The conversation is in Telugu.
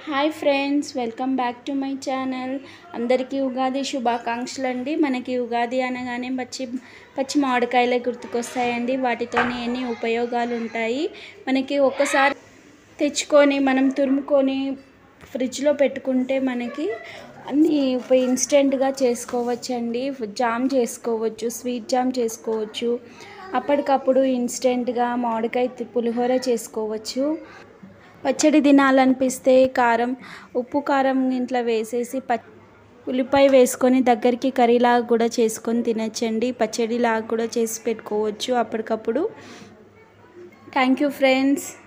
hi friends welcome back to my channel అందరికీ ఉగాది శుభాకాంక్షలు అండి మనకి ఉగాది అనగానే పచ్చి పచ్చి మామిడికాయలే గుర్తుకొస్తాయండి వాటితోని ఎన్ని ఉపయోగాలు ఉంటాయి మనకి ఒక్కసారి తెచ్చుకొని మనం తురుముకొని ఫ్రిడ్జ్లో పెట్టుకుంటే మనకి అన్నీ ఉప ఇన్స్టెంట్గా చేసుకోవచ్చండి జామ్ చేసుకోవచ్చు స్వీట్ జామ్ చేసుకోవచ్చు అప్పటికప్పుడు ఇన్స్టెంట్గా మామిడికాయ తి- పులిహోర చేసుకోవచ్చు పచ్చడి తినాలనిపిస్తే కారం ఉప్పు కారం ఇంట్లో వేసేసి ప ఉల్లిపాయ వేసుకొని దగ్గరికి కర్రీలాగా కూడా చేసుకొని తినచ్చండి పచ్చడిలాగా కూడా చేసి పెట్టుకోవచ్చు అప్పటికప్పుడు థ్యాంక్ యూ ఫ్రెండ్స్